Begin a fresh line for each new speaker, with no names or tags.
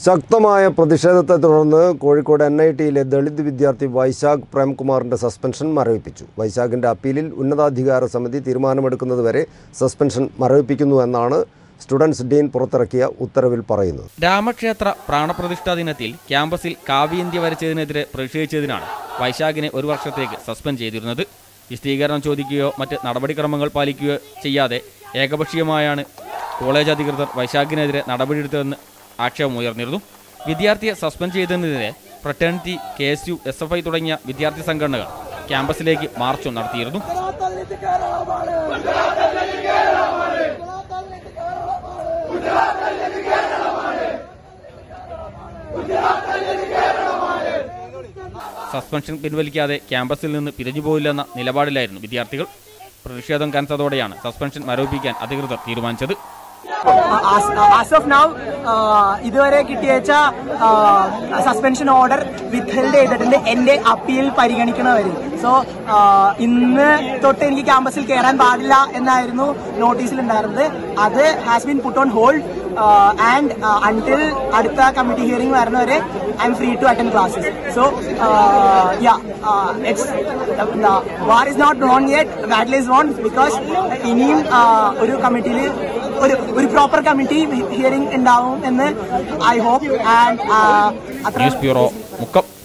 ശക്തമായ പ്രതിഷേധത്തെ തുടർന്ന് കോഴിക്കോട് എൻ ഐ ടിയിലെ ദളിത് വിദ്യാർത്ഥി വൈശാഖ് പ്രേംകുമാറിന്റെ സസ്പെൻഷൻ മരവിപ്പിച്ചു വൈശാഖിന്റെ അപ്പീലിൽ ഉന്നതാധികാര സമിതി തീരുമാനമെടുക്കുന്നതുവരെ സസ്പെൻഷൻ മരവിപ്പിക്കുന്നു എന്നാണ് സ്റ്റുഡൻസ് ഡീൻ പുറത്തിറക്കിയ ഉത്തരവിൽ പറയുന്നത്
രാമക്ഷേത്ര പ്രാണപ്രതിഷ്ഠാ ദിനത്തിൽ ക്യാമ്പസിൽ കാവ്യേന്ത്യ വരച്ചതിനെതിരെ പ്രതിഷേധിച്ചതിനാണ് വൈശാഖിനെ ഒരു വർഷത്തേക്ക് സസ്പെൻഡ് ചെയ്തിരുന്നത് വിശദീകരണം ചോദിക്കുകയോ മറ്റ് നടപടിക്രമങ്ങൾ പാലിക്കുകയോ ചെയ്യാതെ ഏകപക്ഷീയമായാണ് കോളേജ് അധികൃതർ വൈശാഖിനെതിരെ നടപടിയെടുത്തതെന്ന് ആക്ഷേപമുയർന്നിരുന്നു വിദ്യാർത്ഥിയെ സസ്പെൻഡ് ചെയ്തതിനെതിരെ fraternity K S U S F I തുടങ്ങിയ വിദ്യാർത്ഥി സംഘടനകൾ ക്യാമ്പസിലേക്ക് മാർച്ചും നടത്തിയിരുന്നു സസ്പെൻഷൻ പിൻവലിക്കാതെ ക്യാമ്പസിൽ നിന്ന് പിരിഞ്ഞു പോയില്ലെന്ന നിലപാടിലായിരുന്നു വിദ്യാർത്ഥികൾ പ്രതിഷേധം കനത്തതോടെയാണ് സസ്പെൻഷൻ മരവിപ്പിക്കാൻ അധികൃതർ തീരുമാനിച്ചത്
ആസ് ഓഫ് നൗ ഇതുവരെ കിട്ടിയച്ച സസ്പെൻഷൻ ഓർഡർ വിത്ത്ഹെൽഡ് ചെയ്തിട്ടുണ്ട് എന്റെ അപ്പീൽ പരിഗണിക്കണവരെ സോ ഇന്ന് തൊട്ട് എനിക്ക് ക്യാമ്പസിൽ കയറാൻ പാടില്ല എന്നായിരുന്നു നോട്ടീസിൽ ഉണ്ടായിരുന്നത് അത് has been put on hold and until അടുത്ത കമ്മിറ്റി ഹിയറിംഗ് വരുന്നവരെ I M free to attend classes so yeah it's war is not won yet battle is won because ഇനിയും ഒരു കമ്മിറ്റിയിൽ ഒരു ഒരു പ്രോപ്പർ കമ്മിറ്റി ഹിയറിംഗ് ഉണ്ടാവും എന്ന് ഐ ഹോപ്പ് ആൻഡ് അത്ര
ന്യൂസ് ബ്യൂറോ മുക്കം